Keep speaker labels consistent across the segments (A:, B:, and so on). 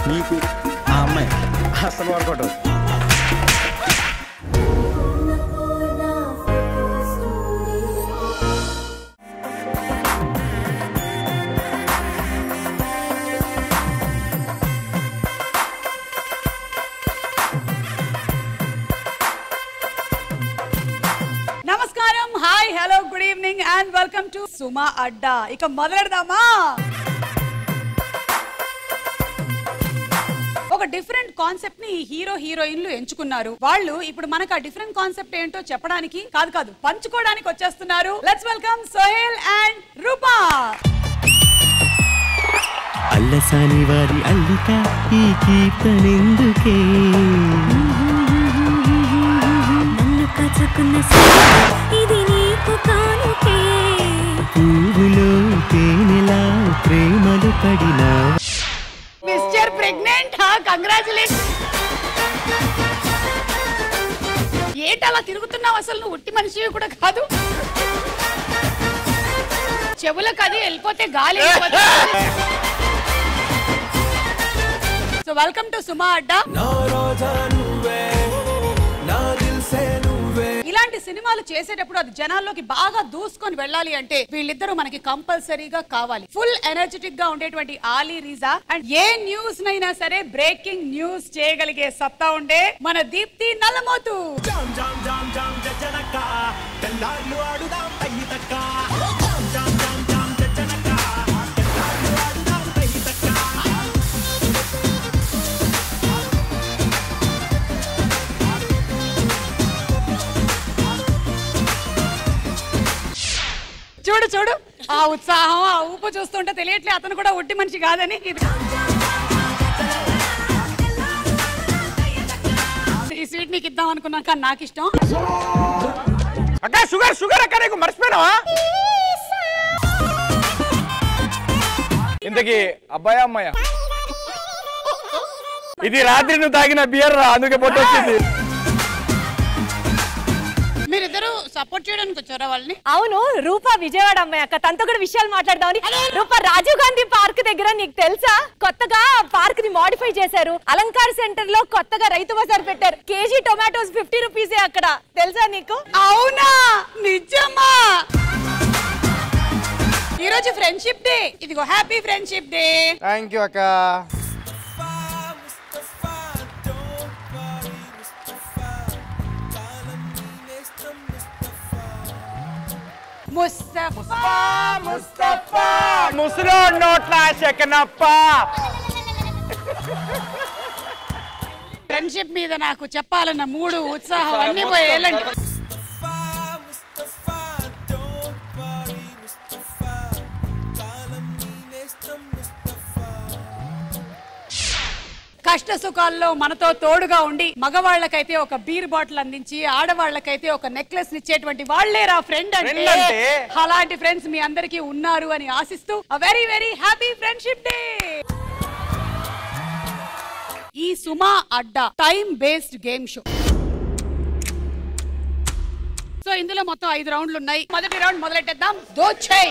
A: నీకు ఆ అమ్మాయి అసలు వర్కౌట్ అవుతుంది
B: నమస్కారం hi hello good evening and welcome to Suma Adda ఇక మొదలెడదామా ఒక డిఫరెంట్ కాన్సెప్ట్ ని హీరో హీరోయిన్లు ఎంచుకున్నారు వాళ్ళు ఇప్పుడు మనకు ఆ డిఫరెంట్ కాన్సెప్ట్ ఏంటో చెప్పడానికి కాదు కాదు పంచుకోవడానికి వచ్చేస్తున్నారు let's welcome Sohel and Roopa
C: Allasani వారి అల్లిక ఈ కీర్తనెందుకే
D: నన్ను కచుకున్న సీత, ఇది నీకు కానుకే
C: పువ్వులో తేనెలా ప్రేమలు పడినా
B: మిస్టర్ ప్రెగ్నెంట్ కంగ్రాచులేషన్ ఏంటి అలా తిరుగుతున్నావు అసలు నువ్వు ఉట్టి మనిషివి కూడా కాదు చెవులకు అది వెళ్ళిపోతే గాలి so welcome to Suma Adda ఇలాంటి సినిమాలు చేసేటప్పుడు అది జనాల్లోకి బాగా దూసుకొని వెళ్ళాలి అంటే వీళ్ళిద్దరూ మనకి కంపల్సరీగా కావాలి ఫుల్ ఎనర్జెటిక్ గా ఉండేటువంటి Ali Reza and a news నైనా సరే బ్రేకింగ్ న్యూస్ చేయగలిగే సత్తా ఉండే మన దీప్తి నల్లమోతు చూడు చూడు ఆ ఉత్సాహం ఆ ఊపు చూస్తుంటే తెలియట్లే అతను కూడా ఒట్టి మనిషి కాదని ఇది- ఈ స్వీట్ నీకు ఇద్దాం అనుకున్నాను కానీ నాకు ఇష్టం
A: అక్క షుగర్ షుగర్ అక్క నీకు మర్చిపోయినావా ఇంతకీ అబ్బాయా అమ్మాయా ఇది రాత్రి నువ్వు తాగిన బియర్ రా అందుకే పొట్టు వచ్చింది
B: మీరిద్దరు సపోర్ట్ చేయడానికి వచ్చారా వాళ్ళని
E: అవును రూపా విజయవాడ అమ్మాయి అక్క తనతో కూడా విషయాలు మాట్లాడదామని రూపా రాజీవ్ గాంధీ పార్క్ దగ్గర నీకు తెలుసా కొత్తగా పార్క్ ని మాడిఫై చేశారు అలంకార్ సెంటర్ లో కొత్తగా రైతు బజార్ పెట్టారు కేజీ టొమాటోస్ ఫిఫ్టీ రూపీసే అక్కడ తెలుసా నీకు
B: అవునా నిజమా ఈరోజు ఫ్రెండ్షిప్ డే ఇదిగో happy friendship day
A: thank you అక్క
B: ముస్తఫా
A: ముస్తఫా ముసలో నోట్ల చెకనప్ప
B: ఫ్రెండ్షిప్ మీద నాకు చెప్పాలన్న మూడు ఉత్సాహం అన్ని పోయి వెళ్ళండి కష్ట సుఖాల్లో మనతో తోడుగా ఉండి మగవాళ్ళకైతే ఒక బీర్ బాటిల్ అందించి ఆడవాళ్ళకైతే ఒక నెక్లెస్ ఇచ్చేటువంటి వాళ్ళేరా ఫ్రెండ్ అంటే
A: Friend అంటే?
B: అలాంటి ఫ్రెండ్స్ మీ అందరికీ ఉన్నారు అని ఆశిస్తూ very very happy friendship day ఈ Suma Adda time based game show so ఇందులో మొత్తం ఐదు రౌండ్లు ఉన్నాయి మొదటి రౌండ్ మొదలెట్టేద్దాం దోచేయ్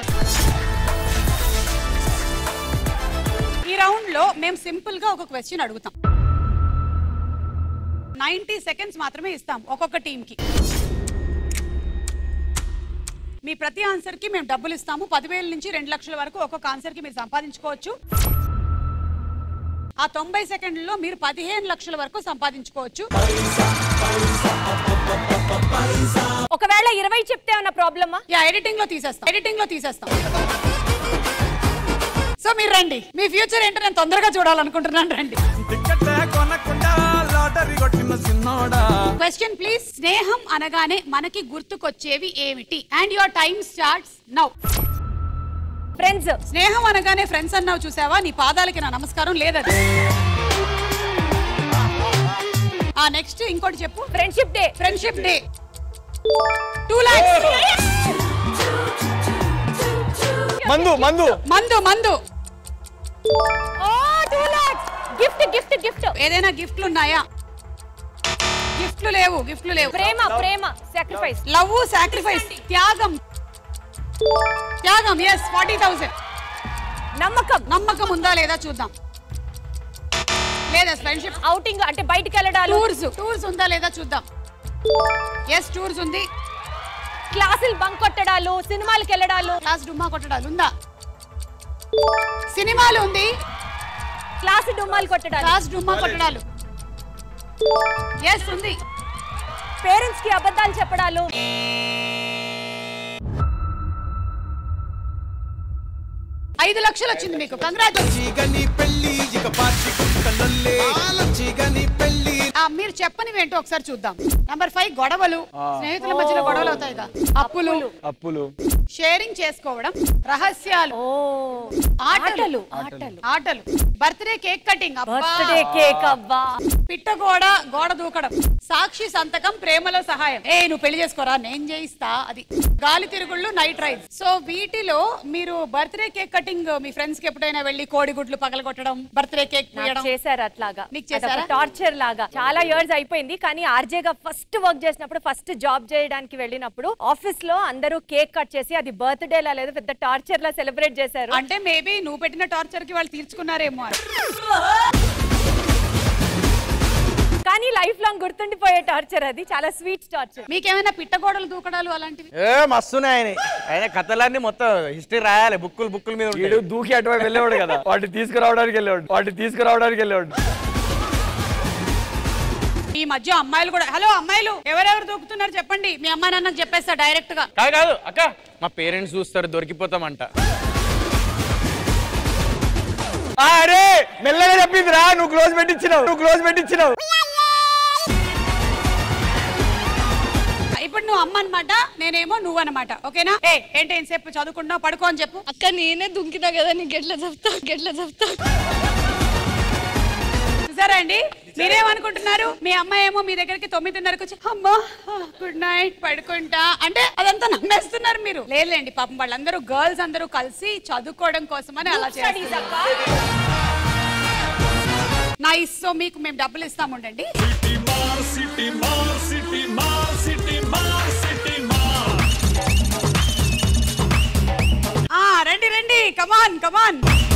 B: ఈ రౌండ్ లో మేము సింపుల్ గా ఒక క్వశ్చన్ అడుగుతాం నైన్టీ సెకండ్స్ మాత్రమే ఇస్తాం ఒక్కొక్క టీం కి మీ ప్రతి ఆన్సర్ కి మేము డబ్బులు ఇస్తాము పదివేల నుంచి రెండు లక్షల వరకు ఒక్కొక్క ఆన్సర్ కి మీరు సంపాదించుకోవచ్చు ఆ తొంభై సెకండ్లలో మీరు పదిహేను లక్షల వరకు సంపాదించుకోవచ్చు
E: ఒకవేళ ఇరవై చెప్తే అన్న ప్రాబ్లమా
B: యా ఎడిటింగ్ లో తీసేస్తాం ఎడిటింగ్ లో తీసేస్తాం సో మీరు రండి మీ ఫ్యూచర్ ఏంటో నేను తొందరగా చూడాలనుకుంటున్నాను రండి క్వశ్చన్ ప్లీజ్ స్నేహం అనగానే మనకి గుర్తుకొచ్చేవి ఏమిటి and your time starts now
E: friends
B: స్నేహం అనగానే ఫ్రెండ్స్ అన్నావు చూసావా నీ పాదాలకి నా నమస్కారం లేదది ఆ నెక్స్ట్ ఇంకోటి చెప్పు
E: friendship day
B: friendship day two lakhs
A: మందు మందు
B: మందు మందు
E: ఓ two lakhs gift gift gift
B: ఏదైనా గిఫ్ట్లు ఉన్నాయా గిఫ్ట్లు లేవు గిఫ్ట్లు లేవు
E: ప్రేమ ప్రేమ సాక్రిఫైస్
B: లవ్ సాక్రిఫైస్ త్యాగం త్యాగం ఎస్ ఫార్టీ థౌసండ్
E: నమ్మకం
B: నమ్మకం ఉందా లేదా చూద్దాం లేదా ఫ్రెండ్షిప్
E: అవుటింగ్ అంటే బయటికి వెళ్ళడాలు
B: టూర్స్ టూర్స్ ఉందా లేదా చూద్దాం ఎస్ టూర్స్ ఉంది
E: క్లాసులు బంక్ కొట్టడాలు సినిమాలకు వెళ్ళడాలు
B: క్లాస్ డుమ్మా కొట్టడాలు ఉందా సినిమాలు ఉంది
E: క్లాసు డుమ్మాలు కొట్టడాలు
B: క్లాస్ డుమ్మా కొట్టడాలు ఎస్ ఉంది
E: పేరెంట్స్ కి అబద్ధాలు చెప్పడాలు
B: ఐదు లక్షలు వచ్చింది మీకు కంగ్రాచులేషన్
F: చీగని పెళ్ళి ఇక పార్టీ కుక్కలొల్లే చీగని పెళ్ళి
B: మీరు చెప్పనివి ఏంటో ఒకసారి చూద్దాం నంబర్ ఫైవ్ గొడవలు స్నేహితుల మధ్యలో గొడవలు అవుతాయి కదా అప్పులు
A: అప్పులు
B: షేరింగ్ చేసుకోవడం రహస్యాలు
E: ఓ
B: ఆటలు
E: ఆటలు
B: ఆటలు birthday cake cutting
E: birthday cake అబ్బా
B: పిట్టగోడ గోడ దూకడం సాక్షి సంతకం ప్రేమలో సహాయం ఏ నువ్వు పెళ్లి చేసుకోరా నేను చేయిస్తా అది గాలి తిరుగుళ్ళు నైట్ రైడ్ సో వీటిలో మీరు బర్త్డే కేక్ కటింగ్ మీ ఫ్రెండ్స్ కి ఎప్పుడైనా వెళ్ళి కోడిగుడ్లు పగలగొట్టడం బర్త్డే కేక్
E: నాకు
B: పూయడం
E: చేశారు అట్లాగా
B: నీకు చేశారా?
E: టార్చర్ లాగా చాలా ఇయర్స్ అయిపోయింది కానీ ఆర్జే గా ఫస్ట్ వర్క్ చేసినప్పుడు ఫస్ట్ జాబ్ చేయడానికి వెళ్ళినప్పుడు ఆఫీస్ లో అందరూ కేక్ కట్ చేసి అది బర్త్డే లా లేదు పెద్ద టార్చర్ లా సెలబ్రేట్ చేశారు
B: అంటే మేబీ నువ్వు పెట్టిన టార్చర్ కి వాళ్ళు తీర్చుకున్నారేమో అని.
E: కానీ లైఫ్ లాంగ్ గుర్తుండిపోయే టార్చర్ అది చాలా స్వీట్ టార్చర్
B: మీకేమైనా పిట్టగోడలు దూకడాలు అలాంటివి
A: ఏ మస్తున్నాయి ఆయన ఆయన కథలన్నీ మొత్తం హిస్టరీ రాయాలి బుక్కులు బుక్కుల మీద
G: వీడు దూకి అటువైపు వెళ్ళేవాడు కదా వాటిని తీసుకురావడానికి వెళ్ళేవాడు వాటిని తీసుకురావడానికి వెళ్ళేవాడు
B: ఈ మధ్య అమ్మాయిలు కూడా హలో అమ్మాయిలు ఎవరెవరు దూకుతున్నారు చెప్పండి మీ అమ్మా నాన్నకి చెప్పేస్తా డైరెక్ట్ గా
A: కాదు కాదు అక్క మా పేరెంట్స్ చూస్తారు దొరికిపోతామంట
G: ఆ, అరే మెల్లగా చెప్పిందిరా నువ్వు క్లోజ్ పెట్టించినావు నువ్వు క్లోజ్ పెట్టించినావు
B: ఇప్పుడు నువ్వు అమ్మ అనమాట నేనేమో నువ్వు అనమాట ఓకేనా ఏ ఏంటి ఎంతసేపు చదువుకుంటున్నావు పడుకో అని చెప్పు
H: అక్క నేనే దుంకినా కదా నీకు ఎట్లా చెప్తా ఎట్లా చెప్తా
B: చూసారా అండి మీరేమనుకుంటున్నారు మీ అమ్మాయి ఏమో మీ దగ్గరికి తొమ్మిదిన్నరకు వచ్చి అమ్మా గుడ్ నైట్ పడుకుంటా అంటే అదంతా నమ్మేస్తున్నారు మీరు లేదులేండి పాపం వాళ్ళందరూ గర్ల్స్ అందరూ కలిసి చదువుకోవడం కోసమని అలా చేస్తారు నైస్ సో మీకు మేము డబ్బులు ఇస్తాము ఉండండి ఆ, రండి రండి కమాన్ కమాన్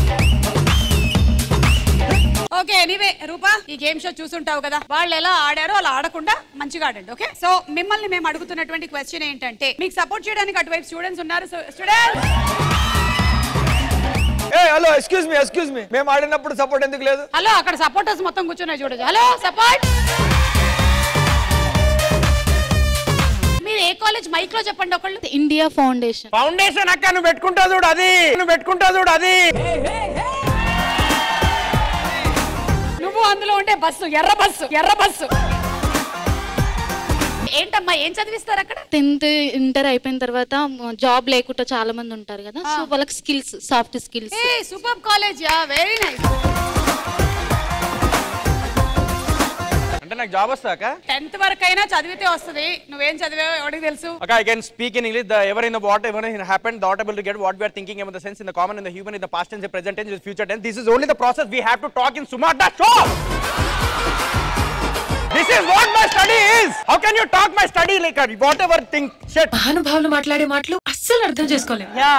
B: ఓకే ఎనీవే రూపా ఈ గేమ్ షో చూసుంటావు కదా వాళ్ళు ఎలా ఆడారో అలా ఆడకుండా మంచిగా ఆడండి ఓకే సో మిమ్మల్ని మేము అడుగుతున్నటువంటి క్వశ్చన్ ఏంటంటే మీకు సపోర్ట్ చేయడానికి అటువైపు స్టూడెంట్స్ ఉన్నారు స్టూడెంట్స్
G: ఏ hello excuse me excuse me మేము ఆడినప్పుడు సపోర్ట్ ఎందుకు లేదు
B: హలో అక్కడ సపోర్టర్స్ మొత్తం కూర్చున్నాయి చూడొచ్చు హలో సపోర్ట్ మీరు ఏ కాలేజ్ మైక్ లో చెప్పండి ఒకళ్ళు
H: ఇండియా ఫౌండేషన్
A: ఫౌండేషన్ అక్క నువ్వు పెట్టుకుంటా చూడు అది నువ్వు పెట్టుకుంటా చూడు అది
B: నువ్వు అందులో ఉంటే బస్సు ఎర్ర బస్సు ఎర్ర బస్సు ఏంటమ్మా ఏం చదివిస్తారు అక్కడ
H: టెన్త్ ఇంటర్ అయిపోయిన తర్వాత జాబ్ లేకుండా చాలా మంది ఉంటారు కదా సో వాళ్ళకి స్కిల్స్ సాఫ్ట్ స్కిల్స్
B: ఏ super college yeah very nice
A: అంటే నాకు జాబ్ వస్తా అక్క
B: టెన్త్ వరకు అయినా చదివితే వస్తుంది నువ్వేం చదివావో ఎవరికి తెలుసు
A: Okay, I can speak in English. The ever in the what ever in happened, the able to get what we are thinking about the sense in the common, in the human, in the past tense, the present tense, the future tense. This is only the process we have to talk in Sumata show. This is what my study is. How can you talk my study like a whatever thing? Shit.
I: మహానుభావులు మాట్లాడే మాటలు అస్సలు అర్థం చేసుకోలేము
A: Yeah.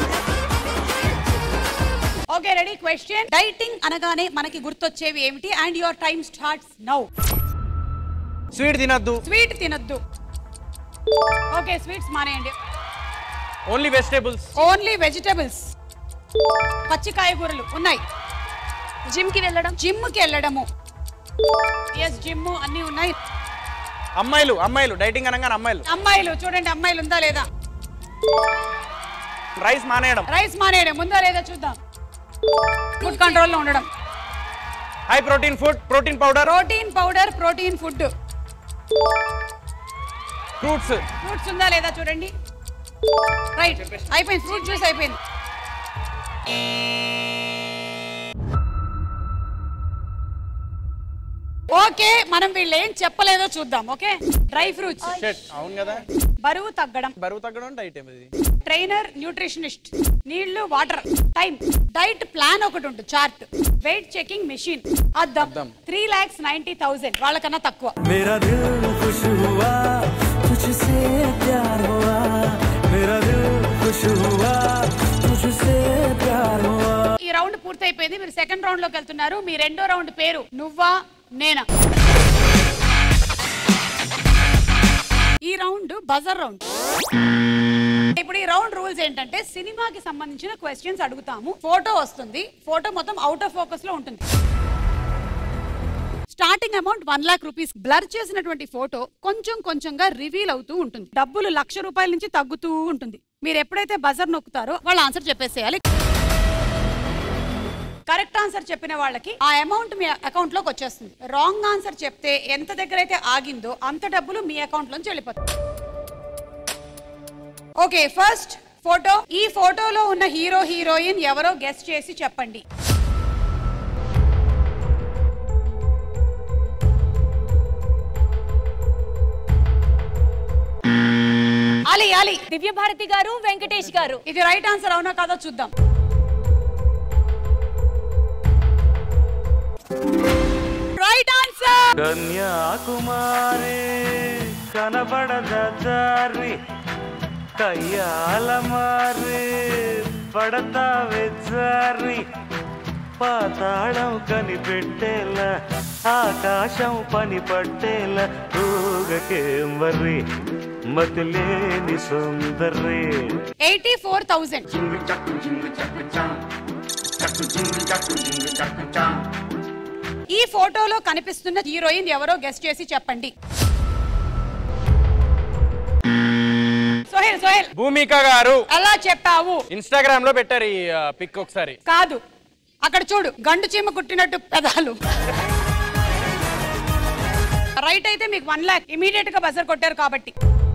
B: Okay ready question dieting అనగానే మనకి గుర్తొచ్చేవి ఏమిటి and your time starts now
A: sweet తినద్దు
B: స్వీట్ తినొద్దు ఓకే స్వీట్స్ మానేయండి
A: ఓన్లీ వెజిటేబుల్స్
B: ఓన్లీ వెజిటబుల్స్ పచ్చి కాయగూరలు ఉన్నాయి
E: జిమ్ కి వెళ్ళడం
B: జిమ్ కి వెళ్ళడము ఎస్ జిమ్ అన్ని ఉన్నాయి
A: అమ్మాయిలు అమ్మాయిలు డైటింగ్ అనగానే అమ్మాయిలు
B: అమ్మాయిలు చూడండి అమ్మాయిలు ఉందా లేదా
A: రైస్ మానేయడం
B: రైస్ మానేయడం ఉందా లేదా చూద్దాం ఫుడ్ కంట్రోల్ లో ఉండడం
A: high protein food protein powder
B: protein powder protein food
A: fruits
B: fruits ఉందా లేదా చూడండి రైట్ అయిపోయింది ఫ్రూట్ జ్యూస్ అయిపోయింది ఓకే మనం వీళ్ళు ఏం చెప్పలేదో చూద్దాం ఓకే డ్రై ఫ్రూట్స్
A: షట్ అవును కదా
B: బరువు తగ్గడం
A: బరువు తగ్గడం డైట్ ఇది
B: ట్రైనర్ న్యూట్రిషనిస్ట్ నీళ్లు వాటర్ టైం డైట్ ప్లాన్ ఒకటి ఉంటుంది చార్ట్ వెయిట్ చెకింగ్ మెషిన్ అద్దం త్రీ లాక్స్ నైన్టీ థౌసండ్ వాళ్ళకన్నా తక్కువ
C: मेरा दिल खुश हुआ तुझसे प्यार हुआ मेरा दिल खुश हुआ तुझसे प्यार हुआ
B: ఈ రౌండ్ పూర్తయిపోయింది మీరు సెకండ్ రౌండ్ లోకి వెళ్తున్నారు మీ రెండో రౌండ్ పేరు నువ్వా నేనా ఈ రౌండ్ బజర్ రౌండ్ ఇప్పుడు ఈ రౌండ్ రూల్స్ ఏంటంటే సినిమాకి సంబంధించిన క్వశ్చన్స్ అడుగుతాము ఫోటో వస్తుంది ఫోటో మొత్తం అవుట్ ఆఫ్ ఫోకస్ లో ఉంటుంది starting amount one lakh rupees blur చేసినటువంటి ఫోటో కొంచెం కొంచెంగా రివీల్ అవుతూ ఉంటుంది డబ్బులు లక్ష రూపాయల నుంచి తగ్గుతూ ఉంటుంది మీరు ఎప్పుడైతే బజర్ నొక్కుతారో వాళ్ళు ఆన్సర్ చెప్పేసేయాలి కరెక్ట్ ఆన్సర్ చెప్పిన వాళ్ళకి ఆ అమౌంట్ మీ అకౌంట్ లోకి వచ్చేస్తుంది రాంగ్ ఆన్సర్ చెప్తే ఎంత దగ్గర అయితే ఆగిందో అంత డబ్బులు మీ అకౌంట్ లోంచి వెళ్ళిపోతాయి ఓకే ఫస్ట్ ఫోటో ఈ ఫోటోలో ఉన్న హీరో హీరోయిన్ ఎవరో గెస్ట్ చేసి చెప్పండి అలీ అలీ
E: దివ్య భారతి గారు వెంకటేష్ గారు
B: ఇది రైట్ ఆన్సర్ అవునా కాదో చూద్దాం రైట్ ఆన్సర్
C: కన్యాకుమారి కనబడద దారి కయ్యాల మారి పడతావే జారి పాతాళం కనిపెట్టేలా ఆకాశం పని పట్టేలా ఊగకే మరి మతిలేని సుందరి
B: ఎయిటీ ఫోర్ థౌసండ్ ఈ ఫోటోలో కనిపిస్తున్న హీరోయిన్ ఎవరో గెస్ట్ చేసి చెప్పండి సోహెల్ సోహెల్
A: భూమిక గారు
B: అలా చెప్పావు
A: ఇన్స్టాగ్రామ్ లో పెట్టారు ఈ పిక్ ఒకసారి
B: కాదు అక్కడ చూడు గండు చీమ కుట్టినట్టు పెదాలు రైట్ అయితే మీకు వన్ లాక్ ఇమీడియట్ గా బజర్ కొట్టారు కాబట్టి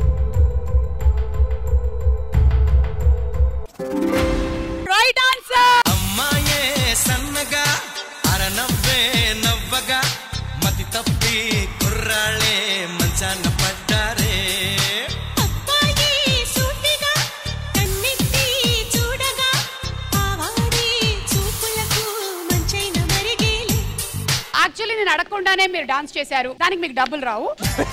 B: రైట్ ఆన్సర్
F: అమ్మాయే సన్నగా అరనవ్వే నవ్వగా మతి తప్పి కుర్రాళ్ళే మంచాన పడ్డారే
D: అబ్బాయి సూటిగా కన్నెత్తి చూడగా ఆవాడి చూపులకు మంచైన మరిగేలే
B: యాక్చువల్లీ నేను అడగకుండానే మీరు డాన్స్ చేశారు దానికి మీకు డబ్బులు రావు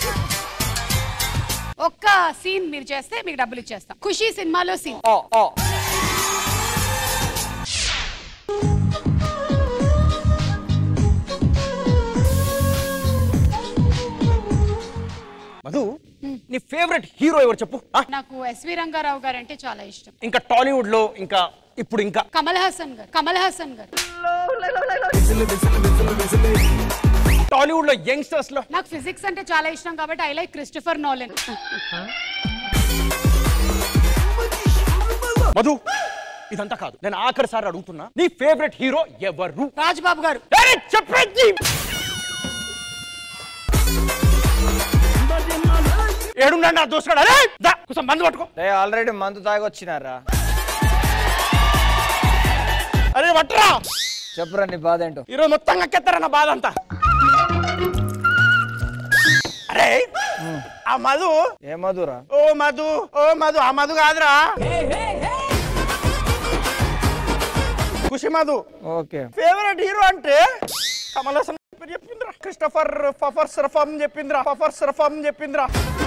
B: ఒక్క సీన్ మీరు చేస్తే మీకు డబ్బులు ఇచ్చేస్తాం ఖుషి సినిమాలో సీన్
A: ఓ ఓ మధు నీ ఫేవరెట్ హీరో ఎవరు చెప్పు ఆ?
B: నాకు ఎస్వి రంగారావు గారు అంటే చాలా ఇష్టం
A: ఇంకా టాలీవుడ్ లో ఇంకా ఇప్పుడు ఇంకా
B: కమల్ హాసన్ గారు కమల్ హాసన్ గారు
A: టాలీవుడ్ లో యంగ్స్టర్స్ లో
B: నాకు ఫిజిక్స్ అంటే చాలా ఇష్టం కాబట్టి I like Christopher Nolan
A: Madhu ఇదంతా కాదు నేను ఆఖరి సారి అడుగుతున్నా నీ ఫేవరెట్ హీరో ఎవరు
B: రాజ్బాబు గారు
A: అరే, చెప్పండి ఏడున్నాడు నా దోసుగాడు అరే దా కొంచెం మందు పట్టుకో
G: ఆల్రెడీ మందు తాగి వచ్చినారా
A: అరే పట్టురా
G: చెప్పురా నీ బాధ ఏంటో
A: ఈరోజు మొత్తం కక్కెత్తారా నా బాధ అంతా అరే ఆ మధు
G: ఏ మధురా
A: ఓ మధు ఓ మధు ఆ మధు కాదురా Khushi Madhu
G: okay
A: favourite hero అంటే కమల్ హాసన్ పేరు చెప్పిందిరా క్రిస్టఫర్ ఫఫర్ సరఫమ్ చెప్పిందిరా ఫఫర్ సరఫమ్ చెప్పిందిరా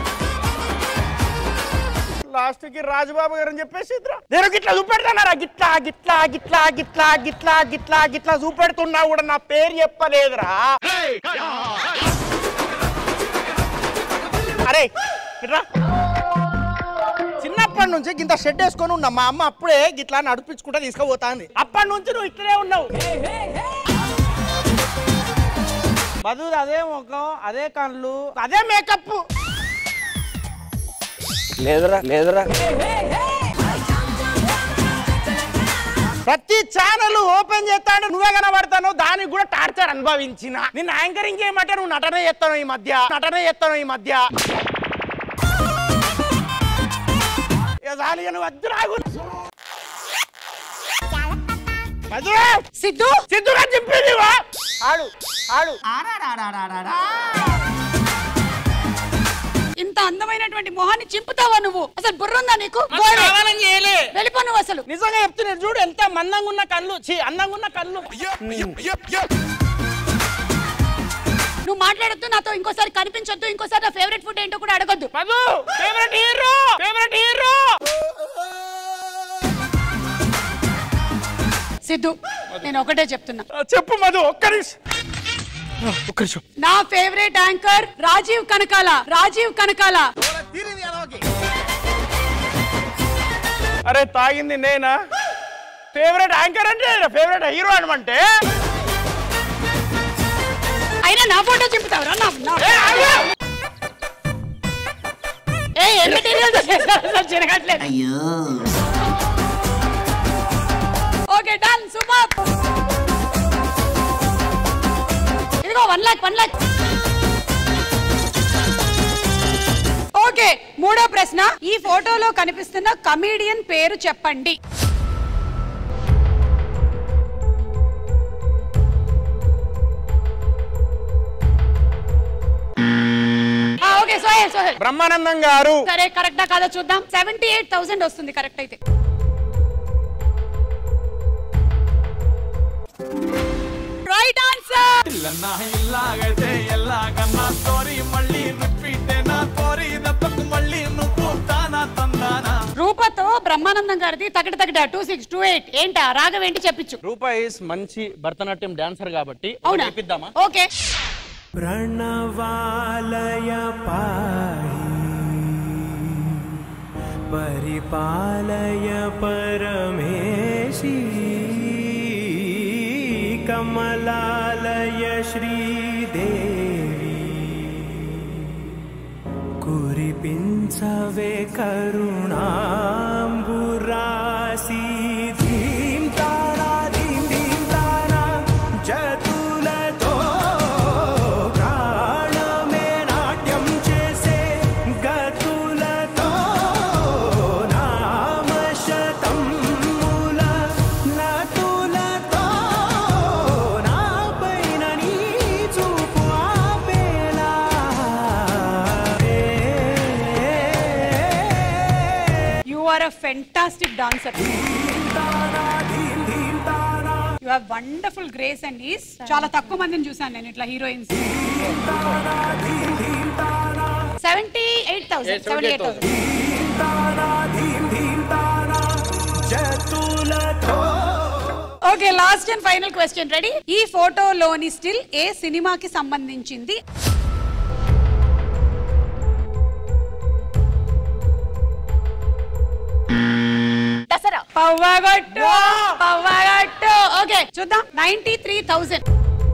A: లాస్ట్ కి రాజబాబు గారు అని చెప్పేసి ఇద్దరా. నేను గిట్లా చూపెడతానారా గిట్లా గిట్లా గిట్లా గిట్లా గిట్లా గిట్లా గిట్లా చూపెడుతున్నా కూడా నా పేరు చెప్పలేదురా అరే ఇట్రా చిన్నప్పటి నుంచి గింత షెడ్ వేసుకొని ఉన్నా మా అమ్మ అప్పుడే గిట్లా నడిపించుకుంటా తీసుకుపోతాంది అప్పటి నుంచి నువ్వు ఇట్లనే ఉన్నావు మధు అదే ముఖం అదే కళ్ళు అదే మేకప్
G: లేదురా లేదురా
A: ప్రతి ఛానల్ ఓపెన్ చేస్తాను నువ్వే కనబడతాను దానికి కూడా టార్చర్ అనుభవించిన నిన్ను యాంకరింగ్ చేయమంటే నువ్వు నటన చేస్తాను ఈ మధ్య నటన చేస్తాను ఈ మధ్య ఇక చాలు ఇక నువ్వు వద్దు రాగు మధు!
B: సిద్ధు
A: సిద్ధుగా చెప్పింది ఆడు ఆడు
B: ఇంత అందమైనటువంటి మొహాన్ని చింపుతావా నువ్వు అసలు బుర్ర ఉందా నీకు గోరే.
A: కావాలని చేయలే
B: వెళ్ళిపో నువ్వు అసలు
A: నిజంగా చెప్తున్నారు చూడు ఎంత మందంగా ఉన్న కళ్ళు ఛీ అందంగా ఉన్న కళ్ళు
B: నువ్వు మాట్లాడొద్దు నాతో ఇంకోసారి కనిపించొద్దు ఇంకోసారి నా ఫేవరెట్ ఫుడ్ ఏంటో కూడా అడగొద్దు
A: Madhu favourite hero favourite hero
B: Siddhu నేను ఒకటే చెప్తున్నా
A: ఆ, చెప్పు మధు ఒక్క నిమిషం ఆ, ఒక్క నిమిషం
B: నా ఫేవరెట్ యాంకర్ రాజీవ్ కనకాల రాజీవ్ కనకాల
A: అరే తాగింది నేనా ఫేవరెట్ యాంకర్ అంటే ఫేవరెట్ హీరో అనమంటే
B: అయినా నా ఫోటో చెప్తావురా నా నా- ఏ ఏ మెటీరియల్ జరగట్లేదు ఓకే డన్ సూపర్ ఇదిగో one lakh one lakh okay మూడో ప్రశ్న ఈ ఫోటోలో కనిపిస్తున్న కమీడియన్ పేరు చెప్పండి ఆ, ఓకే సోహెల్ సోహెల్
A: బ్రహ్మానందం గారు
B: సరే కరెక్టా కాదో చూద్దాం సెవెంటీ ఎయిట్ థౌసండ్ వస్తుంది కరెక్ట్ అయితే రైట్ ఆన్సర్
F: ఇల్లన్నా ఇల్లాగైతే ఎల్లాగన్నా స్టోరీ మళ్ళీ రిపీట్ నా స్టోరీ దత్తకు మళ్ళీ నువ్వు తానా తందానా
B: రూపతో బ్రహ్మానందం గారిది తగట తగట టూ సిక్స్ టూ ఎయిట్ ఏంటా రాగం ఏంటి చెప్పించు
A: రూపా ఇస్ మంచి భరతనాట్యం డాన్సర్ కాబట్టి
B: అవునా
A: చూపిద్దామా
B: ఓకే
C: प्रणवालय पाहि परिपालय परमेशी कमलालय श्रीदेवी కురిపించవే కరుణాంబురాసి ధీం తారా ధీం ధీం తారా జతులతో ప్రాణమే నాట్యం చేసే గతులతో నామశతం మూల నతులతో నా పైన నీ చూపు ఆపేలా
B: you are a fantastic dancer you have wonderful grace and ease చాలా తక్కువ మందిని చూసాను నేను ఇట్లా heroines seventy eight thousand seventy eight thousand okay last and final question ready ఈ ఫోటోలోని స్టిల్ ఏ సినిమాకి సంబంధించింది
E: దసరా
B: పవ్వగొట్టు పవ్వగొట్టు ఓకే చూద్దాం ninety three thousand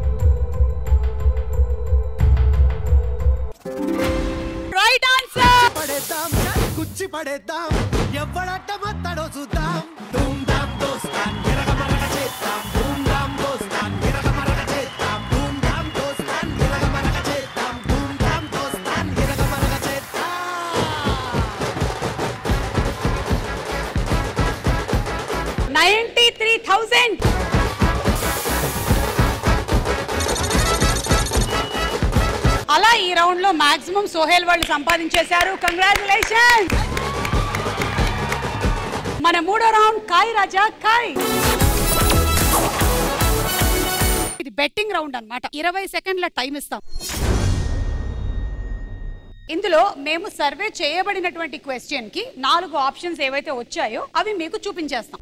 B: right answer
F: పడేద్దాం కుచ్చి పడేద్దాం ఎవడట్ట మత్తడో చూద్దాం ధూమ్ ధామ్ దోస్తాన్ విరగమరగ చేద్దాం ధూమ్ ధామ్ దోస్తాన్ విరగమరగ చేద్దాం ధూమ్ ధామ్ దోస్తాన్ విరగమరగ చేద్దాం ధూమ్ ధామ్ దోస్తాన్ విరగమరగ చేద్దాం
B: నైన్టీ త్రీ థౌసండ్ అలా ఈ రౌండ్ లో మాక్సిమం సోహెల్ వాళ్ళు సంపాదించేశారు కంగ్రాచులేషన్ మన మూడో రౌండ్ కాయ్ రాజా కాయ్ ఇది బెట్టింగ్ రౌండ్ అన్నమాట ఇరవై సెకండ్ల టైం ఇస్తాం ఇందులో మేము సర్వే చేయబడినటువంటి క్వశ్చన్ కి నాలుగు ఆప్షన్స్ ఏవైతే వచ్చాయో అవి మీకు చూపించేస్తాం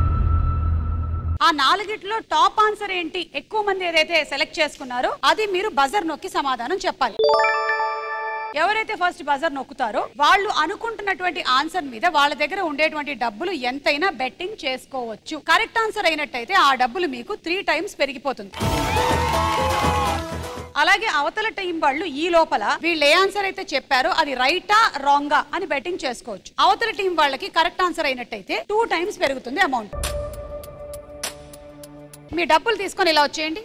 B: ఆ నాలుగిట్లో టాప్ ఆన్సర్ ఏంటి ఎక్కువ మంది ఏదైతే సెలెక్ట్ చేసుకున్నారో అది మీరు బజర్ నొక్కి సమాధానం చెప్పాలి ఎవరైతే ఫస్ట్ బజర్ నొక్కుతారో వాళ్ళు అనుకుంటున్నటువంటి ఆన్సర్ మీద వాళ్ళ దగ్గర ఉండేటువంటి డబ్బులు ఎంతైనా బెట్టింగ్ చేసుకోవచ్చు కరెక్ట్ ఆన్సర్ అయినట్టయితే ఆ డబ్బులు మీకు త్రీ టైమ్స్ పెరిగిపోతుంది అలాగే అవతల టీం వాళ్ళు ఈ లోపల వీళ్ళు ఏ ఆన్సర్ అయితే చెప్పారో అది రైటా రాంగా అని బెట్టింగ్ చేసుకోవచ్చు అవతల టీం వాళ్ళకి కరెక్ట్ ఆన్సర్ అయినట్టయితే టూ టైమ్స్ పెరుగుతుంది అమౌంట్ మీ డబ్బులు తీసుకొని ఇలా వచ్చేయండి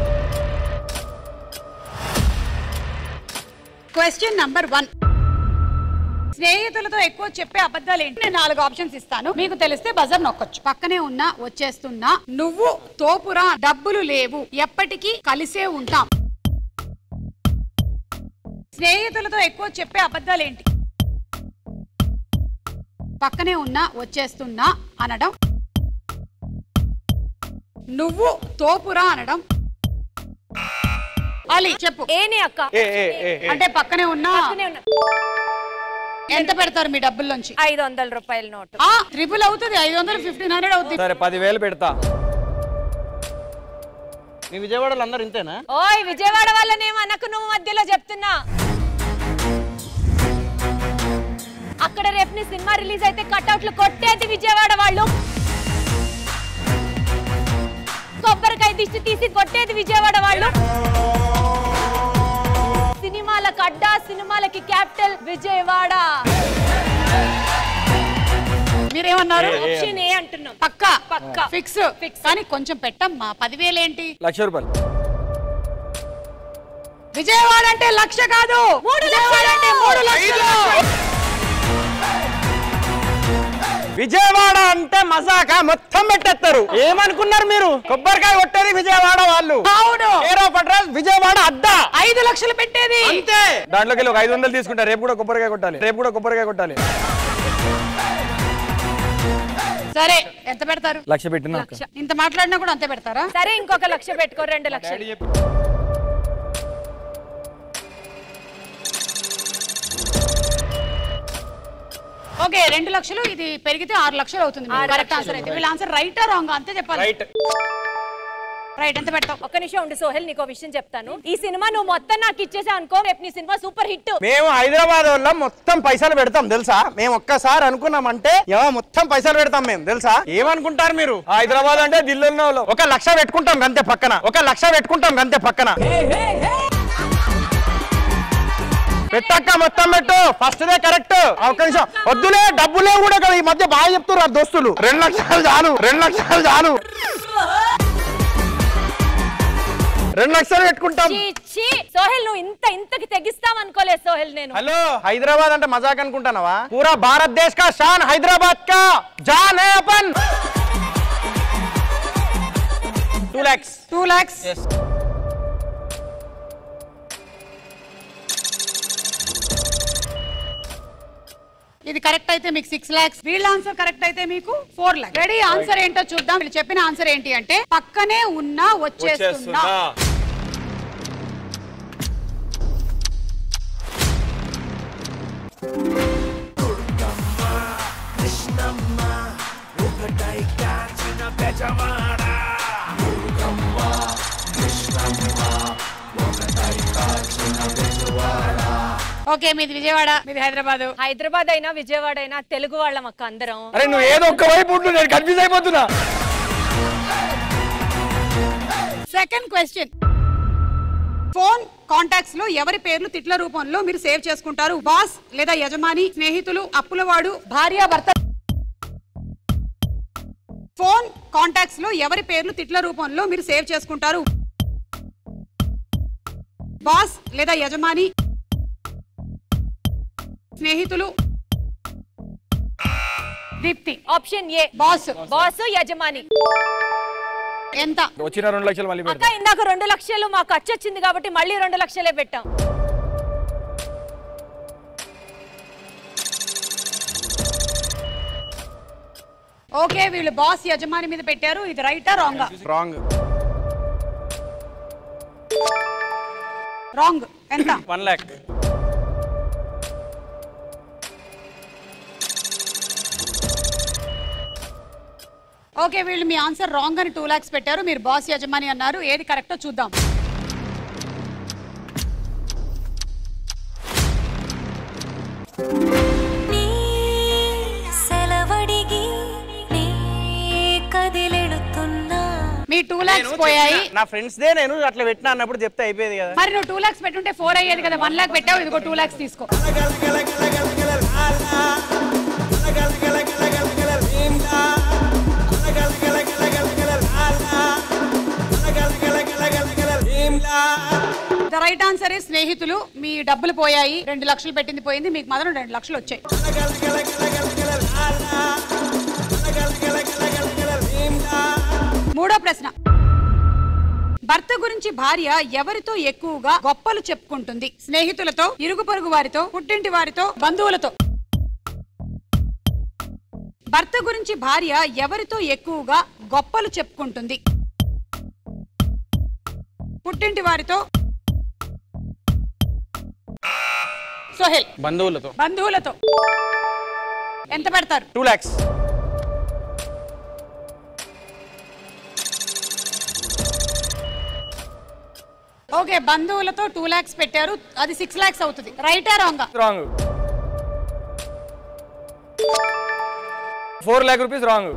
B: క్వశ్చన్ నంబర్ వన్ స్నేహితులతో ఎక్కువ చెప్పే అబద్ధాలు ఏంటి నేను నాలుగు ఆప్షన్స్ ఇస్తాను మీకు తెలిస్తే బజర్ నొక్కొచ్చు పక్కనే ఉన్నా వచ్చేస్తున్నా నువ్వు తోపురా డబ్బులు లేవు ఎప్పటికీ కలిసే ఉంటాం స్నేహితులతో ఎక్కువ చెప్పే అబద్ధాలు ఏంటి పక్కనే ఉన్నా వచ్చేస్తున్నా అనడం నువ్వు తోపురా అనడం అలీ చెప్పు
E: ఏనే అక్క
A: ఏ ఏ ఏ ఏ.
B: అంటే పక్కనే ఉన్నా
E: పక్కనే ఉన్న
B: ఎంత పెడతారు మీ డబ్బుల్లోంచి
E: ఐదు వందల రూపాయల నోటు
B: ఆ ట్రిపుల్ అవుతుంది ఐదు వందలు ఫిఫ్టీన్ హండ్రెడ్ అవుతుంది
G: సరే పదివేలు పెడతా
A: మీ విజయవాడలో అందరూ ఇంతేనా
E: ఓయ్ విజయవాడ వాళ్ళనేమనకు నువ్వు మధ్యలో చెప్తున్నా అక్కడ రేపు నీ సినిమా రిలీజ్ అయితే కట్అవుట్లు కొట్టేది విజయవాడ వాళ్ళు కొబ్బరికాయ దిష్టి తీసి కొట్టేది విజయవాడ వాళ్ళు సినిమాలకు అడ్డా సినిమాలకి క్యాపిటల్ విజయవాడ
B: మీరేమన్నారు
E: ఆప్షన్ ఏ అంటున్నాం
B: పక్కా
E: పక్కా.
B: ఫిక్స్ ఫిక్స్ కానీ కొంచెం పెట్టమ్మా పదివేలు ఏంటి
G: లక్ష రూపాయలు
B: విజయవాడ అంటే లక్ష కాదు
E: మూడు
B: విజయవాడ
E: లక్షలు.
B: అంటే మూడు లక్షలు
A: విజయవాడ అంటే మజాక మొత్తం పెట్టేస్తారు ఏమనుకున్నారు మీరు కొబ్బరికాయ కొట్టేది విజయవాడ వాళ్ళు
B: అవును
A: కేర్ ఆఫ్ అడ్రస్ విజయవాడ అడ్డా
B: ఐదు లక్షలు పెట్టేది
A: అంతే
G: దాంట్లోకి వెళ్ళి ఒక ఐదు వందలు తీసుకుంటా రేపు కూడా కొబ్బరికాయ కొట్టాలి రేపు కూడా కొబ్బరికాయ కొట్టాలి
B: సరే ఎంత పెడతారు
G: లక్ష పెట్టిన
B: లక్ష ఇంత మాట్లాడినా కూడా అంతే పెడతారా
E: సరే ఇంకొక లక్ష పెట్టుకో రెండు లక్షలు
B: ఓకే రెండు లక్షలు ఇది పెరిగితే ఆరు లక్షలు అవుతుంది కరెక్ట్ ఆన్సర్ అయితే వీళ్ళ ఆన్సర్ రైటా రాంగ్ అంతే చెప్పాలి
A: రైట్
B: రైట్ ఎంత పెడతావు
E: ఒక్క నిమిషం ఉండు సోహెల్ నీకో విషయం చెప్తాను ఈ సినిమా నువ్వు మొత్తం నాకు ఇచ్చేసావు అనుకో రేపు నీ సినిమా సూపర్ హిట్
A: మేము హైదరాబాద్ వాళ్ళం మొత్తం పైసలు పెడతాం తెలుసా మేము ఒక్కసారి అనుకున్నామంటే ఏమో మొత్తం పైసలు పెడతాం మేము తెలుసా ఏమనుకుంటారు మీరు
G: హైదరాబాద్ అంటే ఢిల్లీలో వాళ్ళు
A: ఒక లక్ష పెట్టుకుంటాం గంతే పక్కన ఒక లక్ష పెట్టుకుంటాం గంతే పక్కన పెట్టక్క మొత్తం పెట్టు ఫస్ట్ దే కరెక్ట్ ఒక్క నిమిషం వద్దులే డబ్బులే కూడా కదా ఈ మధ్య బాగా చెప్తున్నారు దోస్తులు రెండు లక్షలు చాలు రెండు లక్షలు చాలు రెండు లక్షలు పెట్టుకుంటాం
E: చీ, చీ. సోహెల్ నువ్వు ఇంత ఇంతకి తెగిస్తావు అనుకోలేదు సోహెల్ నేను
A: హలో హైదరాబాద్ అంటే మజాక్ అనుకుంటానవా పూరా భారతదేశ్ కా షాన్ హైదరాబాద్ కా జాన్ హై अपन టూ లాక్స్
B: టూ లాక్స్ ఇది కరెక్ట్ అయితే మీకు సిక్స్ లాక్స్ వీళ్ళ ఆన్సర్ కరెక్ట్ అయితే మీకు ఫోర్ లాక్స్ రెడీ ఆన్సర్ ఏంటో చూద్దాం వీళ్ళు చెప్పిన ఆన్సర్ ఏంటి అంటే పక్కనే ఉన్నా వచ్చేస్తున్నా ఓకే మీది విజయవాడ మీది హైదరాబాద్
E: హైదరాబాద్ అయినా విజయవాడ అయినా తెలుగు వాళ్ళం అక్క అందరం
G: అరే నువ్వు ఏదో ఒక్క వైపు ఉండు నేను కన్ఫ్యూజ్ అయిపోతున్నా
B: సెకండ్ క్వశ్చన్ ఫోన్ కాంటాక్ట్స్ లో ఎవరి పేర్లు తిట్ల రూపంలో మీరు సేవ్ చేసుకుంటారు బాస్ లేదా యజమాని స్నేహితులు అప్పులవాడు భార్య భర్త ఫోన్ కాంటాక్ట్స్ లో ఎవరి పేర్లు తిట్ల రూపంలో మీరు సేవ్ చేసుకుంటారు బాస్ లేదా యజమాని స్నేహితులు Deepthi
E: option A
B: boss
E: boss యజమాని
B: ఎంత
G: వచ్చిన రెండు లక్షలు మళ్ళీ
E: అక్క
G: పెడతా
E: ఇందాక రెండు లక్షలు మాకు ఖర్చు వచ్చింది కాబట్టి మళ్ళీ రెండు లక్షలే పెట్టాం
B: ఓకే వీళ్ళు బాస్ యజమాని మీద పెట్టారు ఇది రైటా రాంగా
A: రాంగ్
B: రాంగ్ ఎంత
A: వన్ లాక్
B: ఓకే వీళ్ళు మీ ఆన్సర్ రాంగ్ అని టూ లాక్స్ పెట్టారు మీరు బాస్ యజమాని అన్నారు ఏది కరెక్టో చూద్దాం
D: నీ సెలవడిగి నీ కదిలెడుతున్నా
B: మీ టూ లాక్స్ పోయాయి
A: నా ఫ్రెండ్స్ దే నేను అట్లా పెట్టినా అన్నప్పుడు చెప్తే అయిపోయేది కదా
B: మరి నువ్వు టూ లాక్స్ పెట్టుంటే ఫోర్ అయ్యేది కదా వన్ లాక్ పెట్టావు ఇదిగో టూ లాక్స్ తీసుకో ద రైట్ ఆన్సర్ స్నేహితులు మీ డబ్బులు పోయాయి రెండు లక్షలు పెట్టింది పోయింది మీకు మాత్రం రెండు లక్షలు వచ్చాయి మూడో ప్రశ్న భర్త గురించి భార్య ఎవరితో ఎక్కువగా గొప్పలు చెప్పుకుంటుంది స్నేహితులతో ఇరుగు పొరుగు వారితో పుట్టింటి వారితో బంధువులతో భర్త గురించి భార్య ఎవరితో ఎక్కువగా గొప్పలు చెప్పుకుంటుంది పుట్టింటి వారితో సోహెల్
A: బంధువులతో
B: బంధువులతో ఎంత పెడతారు
A: టూ లాక్స్
B: ఓకే బంధువులతో టూ లాక్స్ పెట్టారు అది సిక్స్ లాక్స్ అవుతుంది రైటా రాంగా
G: wrong four lakh rupees wrong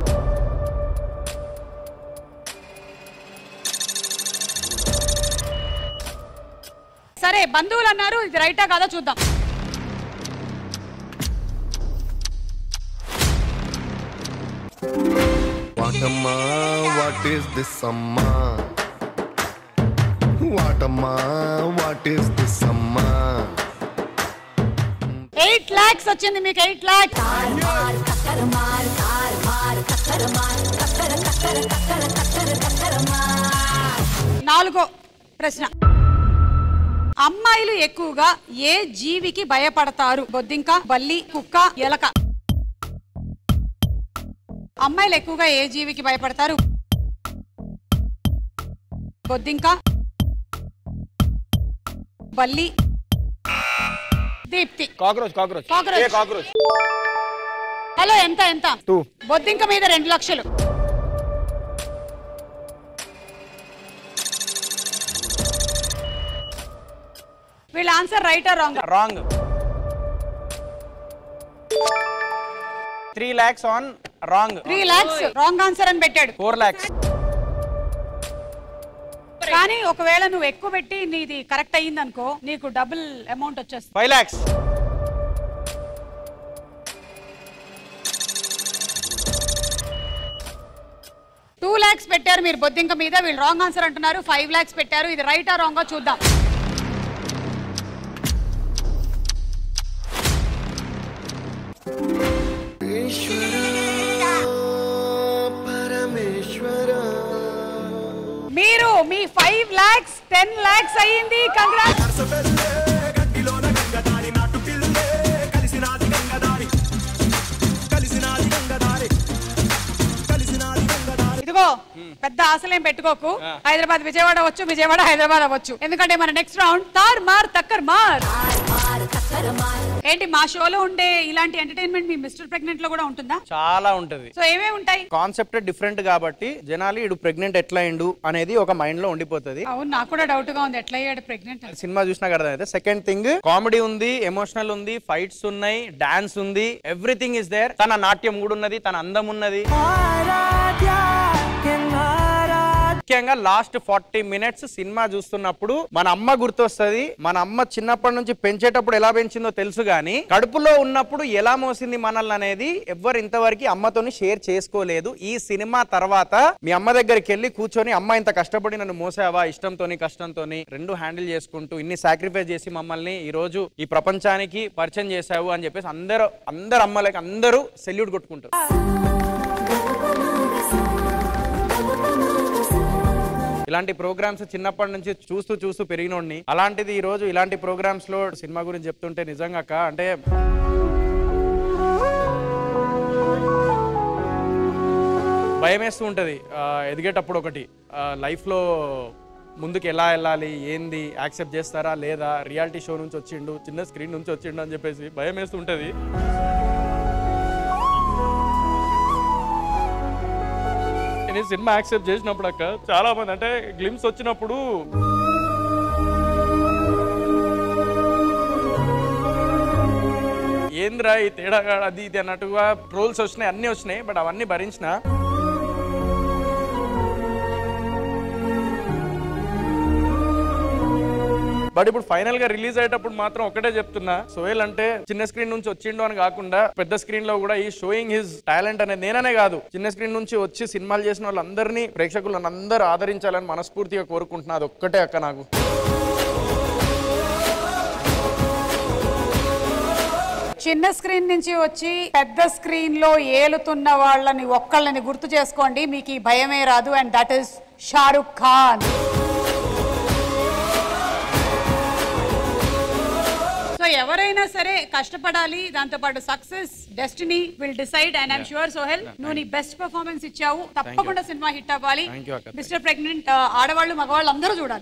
B: సరే బంధువులు అన్నారు ఇది రైటా కాదా చూద్దాం
J: వాటమ్మా వాట్ ఈస్ దిస్ అమ్మా వాటమ్మా వాట్ ఈస్ దిస్ అమ్మా
B: ఎయిట్ లాక్స్ వచ్చింది మీకు ఎయిట్ లాక్స్ నాలుగో ప్రశ్న అమ్మాయిలు ఎక్కువగా ఏ జీవికి భయపడతారు బొద్దింక బల్లి కుక్క ఎలక అమ్మాయిలు ఎక్కువగా ఏ జీవికి భయపడతారు బొద్దింక బల్లి దీప్తి
G: కాక్రోచ్ కాక్రోచ్
B: Cockroach.
G: ఏ కాక్రోచ్
B: హలో ఎంత ఎంత
G: టూ
B: బొద్దింక మీద రెండు లక్షలు వీళ్ళ answer right or wrong
A: wrong three lakhs on wrong
B: three lakhs wrong answer అని పెట్టాడు
A: ఫోర్ ల్యాక్స్
B: కానీ ఒకవేళ నువ్వు ఎక్కువ పెట్టి నీది కరెక్ట్ అయ్యింది అనుకో నీకు డబుల్ అమౌంట్ వచ్చేస్తుంది
A: ఫైవ్ ల్యాక్స్
B: టూ లాక్స్ పెట్టారు మీరు బొద్దింక మీద వీళ్ళు రాంగ్ ఆన్సర్ అంటున్నారు ఫైవ్ లాక్స్ పెట్టారు ఇది రైట్ ఆ రాంగ్ చూద్దాం
J: పరమేశ్వర
B: మీరు మీ ఫైవ్ లాక్స్ టెన్ లాక్స్ అయ్యింది కంగ్రాట్స్
F: గడ్డిలోన గంగదారి నాటు పిల్లే కలిసినాది గంగదారి కలిసినాది గంగదారి కలిసినాది గంగదారి
B: ఇదిగో పెద్ద ఆశలేం పెట్టుకోకు హైదరాబాద్ విజయవాడ అవ్వచ్చు విజయవాడ హైదరాబాద్ అవ్వచ్చు ఎందుకంటే మన నెక్స్ట్ రౌండ్ తార్ మార్ తక్కర్ మార్ ఏంటి మా షోలో ఉండే ఇలాంటి ఎంటర్టైన్మెంట్ మీ మిస్టర్ ప్రెగ్నెంట్ లో కూడా ఉంటుందా
A: చాలా ఉంటది
B: సో ఏమేమి ఉంటాయి
A: కాన్సెప్ట్ డిఫరెంట్ కాబట్టి జనాలు ఇడు ప్రెగ్నెంట్ ఎట్లా అయిండు అనేది ఒక మైండ్ లో ఉండిపోతుంది
B: అవును నాకు కూడా డౌట్ గా ఉంది ఎట్లా అయ్యాడు ప్రెగ్నెంట్
A: సినిమా చూసినా కదా అయితే సెకండ్ థింగ్ కామెడీ ఉంది ఎమోషనల్ ఉంది ఫైట్స్ ఉన్నాయి డాన్స్ ఉంది ఎవ్రీథింగ్ ఇస్ దేర్ తన నాట్యం కూడా ఉన్నది తన అందం ఉన్నది ముఖ్యంగా లాస్ట్ ఫార్టీ మినిట్స్ సినిమా చూస్తున్నప్పుడు మన అమ్మ గుర్తొస్తుంది మన అమ్మ చిన్నప్పటి నుంచి పెంచేటప్పుడు ఎలా పెంచిందో తెలుసు గాని కడుపులో ఉన్నప్పుడు ఎలా మోసింది మనల్ని అనేది ఎవ్వరు ఇంతవరకు అమ్మతోని షేర్ చేసుకోలేదు ఈ సినిమా తర్వాత మీ అమ్మ దగ్గరికి వెళ్ళి కూర్చొని అమ్మ ఇంత కష్టపడి నన్ను మోసావా ఇష్టంతోని కష్టంతోని రెండు హ్యాండిల్ చేసుకుంటూ ఇన్ని సాక్రిఫైస్ చేసి మమ్మల్ని ఈ రోజు ఈ ప్రపంచానికి పరిచయం చేశావు అని చెప్పేసి అందరూ అందరు అమ్మలకి అందరూ సెల్యూట్ కొట్టుకుంటారు ఇలాంటి ప్రోగ్రామ్స్ చిన్నప్పటి నుంచి చూస్తూ చూస్తూ పెరిగినోడిని అలాంటిది ఈ రోజు ఇలాంటి ప్రోగ్రామ్స్ లో సినిమా గురించి చెప్తుంటే నిజంగా అక్క అంటే భయం వేస్తూ ఉంటుంది ఆ, ఎదిగేటప్పుడు ఒకటి లైఫ్ లో ముందుకు ఎలా వెళ్ళాలి ఏంది యాక్సెప్ట్ చేస్తారా లేదా రియాలిటీ షో నుంచి వచ్చిండు చిన్న స్క్రీన్ నుంచి వచ్చిండు అని చెప్పేసి భయం వేస్తూ ఉంటుంది నేను ఈ సినిమా యాక్సెప్ట్ చేసినప్పుడు అక్క చాలా మంది అంటే గ్లిమ్స్ వచ్చినప్పుడు ఏంద్రా ఈ తేడా అది ఇది అన్నట్టుగా ట్రోల్స్ వచ్చినాయి అన్నీ వచ్చినాయి బట్ అవన్నీ భరించిన బట్ ఇప్పుడు ఫైనల్ గా రిలీజ్ అయ్యేటప్పుడు మాత్రం ఒకటే చెప్తున్నా సోయల్ అంటే చిన్న స్క్రీన్ నుంచి వచ్చిండు అని కాకుండా పెద్ద స్క్రీన్ లో కూడా ఈ షోయింగ్ హిజ్ టాలెంట్ అనేది నేననే కాదు చిన్న స్క్రీన్ నుంచి వచ్చి సినిమాలు చేసిన వాళ్ళందరినీ ప్రేక్షకులను అందరూ ఆదరించాలని మనస్ఫూర్తిగా కోరుకుంటున్నా అది ఒక్కటే అక్క నాకు
B: చిన్న స్క్రీన్ నుంచి వచ్చి పెద్ద స్క్రీన్ లో ఏలుతున్న వాళ్ళని ఒక్కళ్ళని గుర్తు చేసుకోండి మీకు ఈ భయమే రాదు and that is Shahrukh Khan so ఎవరైనా సరే కష్టపడాలి దాంతో పాటు success destiny will decide and I'm sure Sohel నువ్వు నీ బెస్ట్ పర్ఫార్మెన్స్ ఇచ్చావు తప్పకుండా సినిమా హిట్ అవ్వాలి
A: Thank you, అక్క.
B: మిస్టర్ ప్రెగ్నెంట్ ఆడవాళ్ళు మగవాళ్ళు అందరూ చూడాలి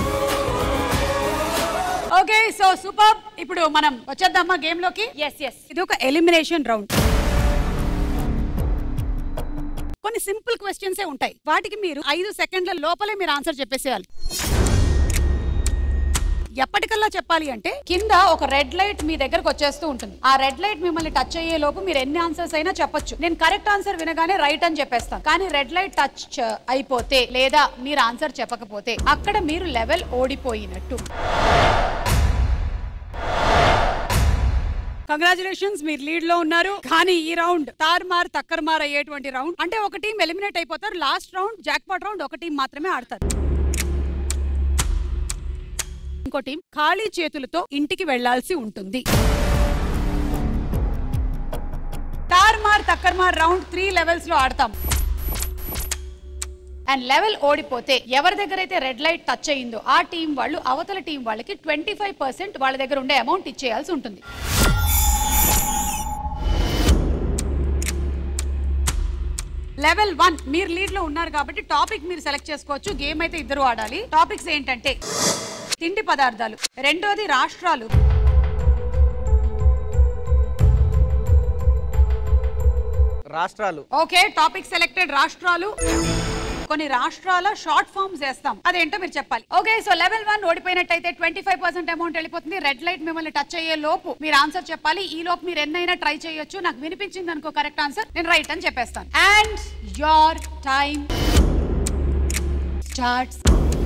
B: ఓకే సో సూపర్ ఇప్పుడు మనం వచ్చేద్దామా గేమ్ లోకి
E: ఎస్ ఎస్
B: ఇది ఒక ఎలిమినేషన్ రౌండ్ కొన్ని సింపుల్ క్వశ్చన్సే ఉంటాయి వాటికి మీరు ఐదు సెకండ్ల లోపలే మీరు ఆన్సర్ చెప్పేసేయాలి ఎప్పటికల్లా చెప్పాలి అంటే కింద ఒక రెడ్ లైట్ మీ దగ్గరకు వచ్చేస్తూ ఉంటుంది ఆ రెడ్ లైట్ మిమ్మల్ని టచ్ అయ్యే లోపు మీరు ఎన్ని ఆన్సర్స్ అయినా చెప్పొచ్చు నేను కరెక్ట్ ఆన్సర్ వినగానే రైట్ అని చెప్పేస్తాను కానీ రెడ్ లైట్ టచ్ అయిపోతే లేదా మీరు ఆన్సర్ చెప్పకపోతే అక్కడ మీరు లెవెల్ ఓడిపోయినట్టు కంగ్రాచులేషన్స్ మీరు లీడ్ లో ఉన్నారు కానీ ఈ రౌండ్ తార్మార్ తక్కర్మార్ అయ్యేటువంటి రౌండ్ అంటే ఒక టీం ఎలిమినేట్ అయిపోతారు లాస్ట్ రౌండ్ జాక్పాట్ రౌండ్ ఒక టీం మాత్రమే ఆడతారు ఇంకో టీం ఖాళీ చేతులతో ఇంటికి వెళ్లాల్సి ఉంటుంది తార్మార్ తక్కర్మార్ రౌండ్ త్రీ లెవెల్స్ లో ఆడతాం అండ్ లెవెల్ ఓడిపోతే ఎవరి దగ్గర అయితే రెడ్ లైట్ టచ్ అయ్యిందో ఆ టీం వాళ్ళు అవతల టీం వాళ్ళకి ట్వంటీ ఫైవ్ పర్సెంట్ వాళ్ళ దగ్గర ఉండే అమౌంట్ ఇచ్చేయాల్సి ఉంటుంది లెవెల్ వన్ మీరు లీడ్ లో ఉన్నారు కాబట్టి టాపిక్ మీరు సెలెక్ట్ చేసుకోవచ్చు గేమ్ అయితే ఇద్దరు ఆడాలి టాపిక్స్ ఏంటంటే తిండి పదార్థాలు రెండోది రాష్ట్రాలు
A: రాష్ట్రాలు
B: ఓకే టాపిక్ సెలెక్టెడ్ రాష్ట్రాలు కొన్ని రాష్ట్రాల షార్ట్ ఫామ్స్ వేస్తాం అదేంటో మీరు చెప్పాలి ఓకే సో లెవెల్ వన్ ఓడిపోయినట్టయితే ట్వంటీ ఫైవ్ పర్సెంట్ అమౌంట్ వెళ్ళిపోతుంది రెడ్ లైట్ మిమ్మల్ని టచ్ అయ్యే లోపు మీరు ఆన్సర్ చెప్పాలి ఈ లోపు మీరు ఎన్నైనా ట్రై చేయొచ్చు నాకు వినిపించింది అనుకో కరెక్ట్ ఆన్సర్ నేను రైట్ అని చెప్పేస్తాను and your time starts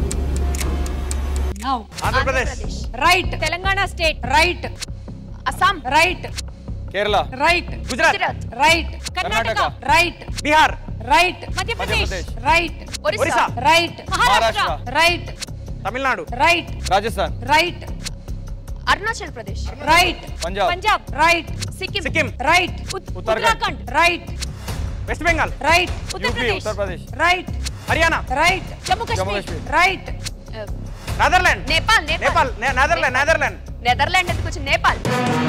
B: now
A: Andhra Pradesh
B: right
E: Telangana state
B: right
E: Assam
B: right
G: Kerala
B: right
A: Gujarat
B: right
E: Karnataka
B: right
A: Bihar
B: right
E: Madhya Pradesh
B: right
A: Orissa
B: right
E: Maharashtra
B: right
A: Tamil Nadu
B: right
G: Rajasthan
B: right
E: Arunachal Pradesh
B: right
G: Punjab
E: Punjab
B: right
E: Sikkim
A: Sikkim
B: right
E: Uttarakhand
B: right
A: west Bengal
B: right
G: UP
E: Uttar Pradesh
G: Uttar Pradesh
B: right
A: Haryana
B: right
E: Jammu
G: Jammu
E: Kashmir
G: Kashmir
B: right
A: Netherland
E: Nepal
A: Nepal నే- Netherland Netherland
E: Netherland ఎందుకు వచ్చింది Nepal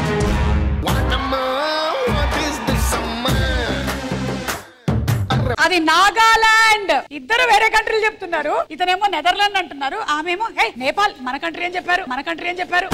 J: What is this summer?
B: అది నాగాలాండ్ ఇద్దరు వేరే కంట్రీలు చెప్తున్నారు ఇతనేమో Netherland అంటున్నారు ఆమెమో హే నేపాల్ మన కంట్రీ ఏం చెప్పారు మన కంట్రీ ఏం చెప్పారు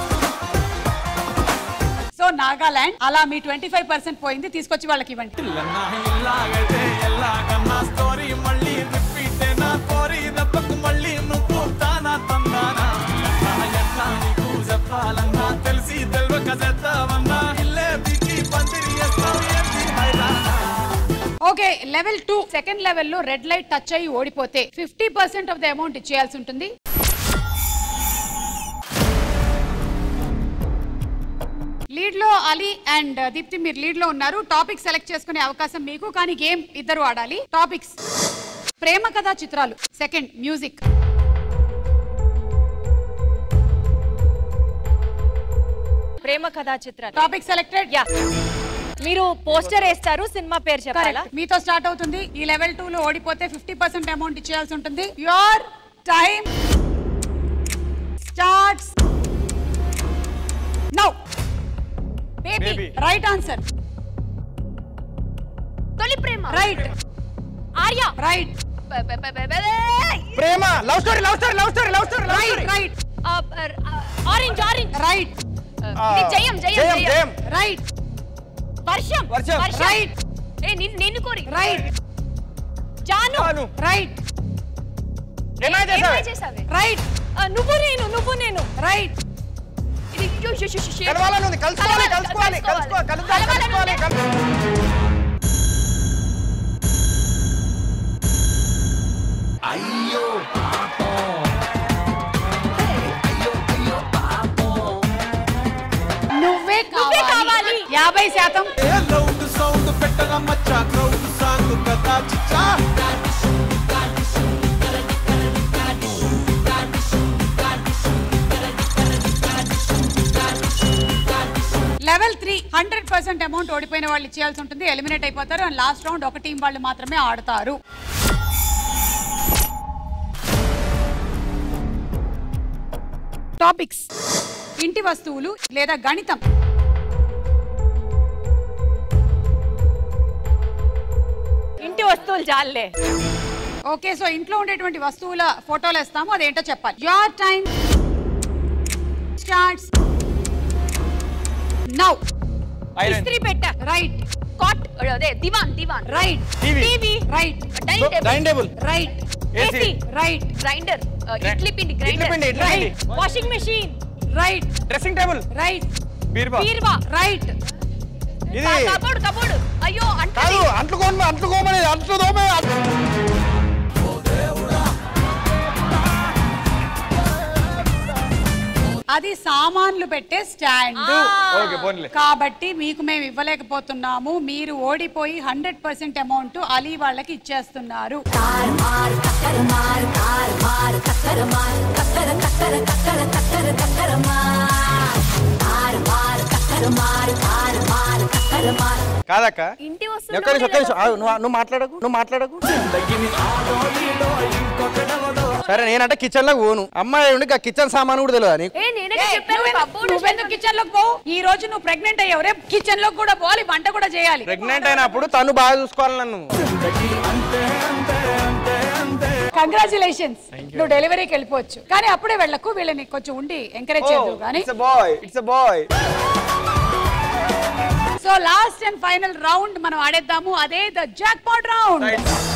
B: సో నాగాలాండ్ అలా మీ ట్వంటీ ఫైవ్ పర్సెంట్ పోయింది తీసుకొచ్చి వాళ్ళకి ఇవ్వండి
F: ఇలాగైతే ఎలాగన్నా స్టోరీ మళ్ళీ రిపీట్ నా కోరి దెబ్బకు మళ్ళీ నువ్వు తానా తందానా ఎట్లా నీకు చెప్పాలన్నా తెలిసి తెలియక చేద్దామన్నా ఇల్లే బికి పందిరి వేస్తావు ఏంటి హైరానా
B: okay level two second level లో రెడ్ లైట్ టచ్ అయ్యి ఓడిపోతే fifty percent of the amount ఇచ్చేయాల్సి ఉంటుంది లీడ్ లో అలీ అండ్ దీప్తి మీరు లీడ్ లో ఉన్నారు టాపిక్ సెలెక్ట్ చేసుకునే అవకాశం మీకు కానీ గేమ్ ఇద్దరు ఆడాలి టాపిక్స్ ప్రేమ కథా చిత్రాలు సెకండ్ మ్యూజిక్
E: ప్రేమ కథా చిత్రాలు
B: టాపిక్ సెలెక్టెడ్
E: యా మీరు పోస్టర్ వేస్తారు సినిమా పేరు చెప్పాలా
B: కరెక్ట్ మీతో స్టార్ట్ అవుతుంది ఈ లెవెల్ టూ లో ఓడిపోతే ఫిఫ్టీ పర్సెంట్ అమౌంట్ ఇచ్చేయాల్సి ఉంటుంది your time starts now baby
G: Baby.
B: Right answer
E: Tholi Prema
B: right
E: Arya
B: right
A: Prema love story love story love story love story love
B: right
A: story
B: right
E: orange orange
B: right
E: Jayam Jayam
A: Jayam
E: Jayam
A: జయం
B: right
E: వర్షం
G: వర్షం.
B: Right
E: ఏ నిన్ను నిన్ను కోరి
B: రైట్
E: జాను
G: చాలు
B: right
A: ఏమైనా
E: ఏమై
A: చేసావే
E: చేసావే
B: రైట్
E: ఆ, నువ్వు నేను నువ్వు నేను
B: రైట్
E: ఇది షు, షు, షు, షు, షు.
A: కలవాలని ఉంది కలుసుకోవాలి
E: కలవాలి,
A: కలుసుకోవాలి కలుసుకో కలుద్దాం
E: కలవాలని
A: కలుసుకోవాలి
E: ఉంది.
A: కలు-
J: అయ్యో
B: నువ్వే
E: నువ్వే
B: కావాలి
E: కావాలి.
B: యాభై శాతం
F: ఏ లౌడ్ సౌండ్ పెట్టగా మచ్చా క్రౌడ్ సాంగ్ కదా చిచ్చా
B: level three hundred percent amount ఓడిపోయిన వాళ్ళు ఇచ్చేయాల్సి ఉంటుంది ఎలిమినేట్ అయిపోతారు అండ్ లాస్ట్ రౌండ్ ఒక టీం వాళ్ళు మాత్రమే ఆడతారు టాపిక్స్ ఇంటి వస్తువులు లేదా గణితం
E: ఇంటి వస్తువులు చాలే
B: ఓకే సో ఇంట్లో ఉండేటువంటి వస్తువుల ఫోటోలు ఇస్తాము అదేంటో చెప్పాలి your time starts now
G: iron
E: ఇస్త్రీ పెట్ట
B: రైట్
E: కాట్ అదే దివాన్ దివాన్
B: right
A: TV
E: TV
B: right
E: dining table
A: dining table
B: right
E: AC
B: right
E: grinder idli పిండి
A: ఇడ్లీ పిండి,
E: గ్రైండర్
A: ఇడ్లీ పిండి.
E: Washing machine
B: right
A: dressing table
B: right
A: బీర్బా
E: బీర్వా
B: రైట్
A: ఇది
E: కబోర్డ్ కబోర్డ్ అయ్యో అంటే
A: కాదు అంట్లు కోమ అంట్లు కోమని అంట్లు తోమే
B: అది సామాన్లు పెట్టే స్టాండ్
A: ఓకే పోన్లే
B: కాబట్టి మీకు మేము ఇవ్వలేకపోతున్నాము మీరు ఓడిపోయి హండ్రెడ్ పర్సెంట్ అమౌంట్ అలీ వాళ్ళకి ఇచ్చేస్తున్నారు
A: కాదక్క
E: ఇంటి
A: ఒక్క నిమిషం ఒక్క నిమిషం ఆగు, నువ్వు నువ్వు మాట్లాడకు నువ్వు మాట్లాడకు సరే నేనంటే కిచెన్ లోకి పోను అమ్మాయి ఉండి కిచెన్ సామాన్ కూడా తెలియదు నీకు
E: ఏ నేనే చెప్పాను కబోర్డ్
B: నువ్వెందుకు కిచెన్ లోకి పోవు ఈ రోజు నువ్వు ప్రెగ్నెంట్ అయ్యావు రేపు కిచెన్ లోకి కూడా పోవాలి వంట కూడా చేయాలి
A: ప్రెగ్నెంట్ అయినప్పుడు తను బాగా చూసుకోవాలి నన్ను
B: కంగ్రాచులేషన్స్ నువ్వు డెలివరీకి వెళ్ళిపోవచ్చు కానీ అప్పుడే వెళ్ళకు వీళ్ళని కొంచెం ఉండి ఎంకరేజ్ చేద్దు కానీ
A: it's boy it's boy
B: so last and final round మనం ఆడేద్దాము అదే ద జాక్ పాట్ రౌండ్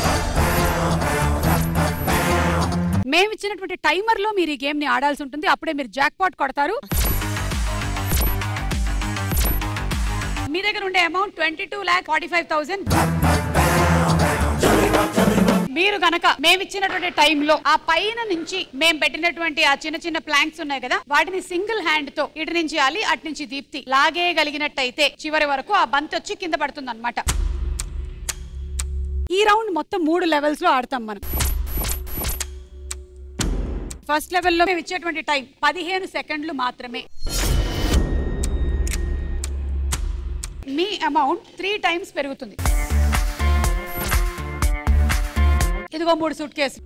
B: మేము ఇచ్చినటువంటి టైమర్ లో మీరు ఈ గేమ్ ని ఆడాల్సి ఉంటుంది అప్పుడే మీరు జాక్ పాట్ కొడతారు మీ దగ్గర ఉండే amount twenty two lakh forty five thousand మీరు గనక మేము ఇచ్చినటువంటి టైంలో ఆ పైన నుంచి మేము పెట్టినటువంటి ఆ చిన్న చిన్న ప్లాంక్స్ ఉన్నాయి కదా వాటిని సింగిల్ హ్యాండ్ తో ఇటు నుంచి అలి అటు నుంచి దీప్తి లాగేయగలిగినట్టయితే చివరి వరకు ఆ బంతి వచ్చి కింద పడుతుంది అనమాట ఈ రౌండ్ మొత్తం మూడు లెవెల్స్ లో ఆడతాం మనం ఫస్ట్ లెవెల్లో మేము ఇచ్చేటువంటి టైం పదిహేను సెకండ్లు మాత్రమే మీ అమౌంట్ త్రీ టైమ్స్ పెరుగుతుంది ఇదిగో మూడు సూట్ కేసు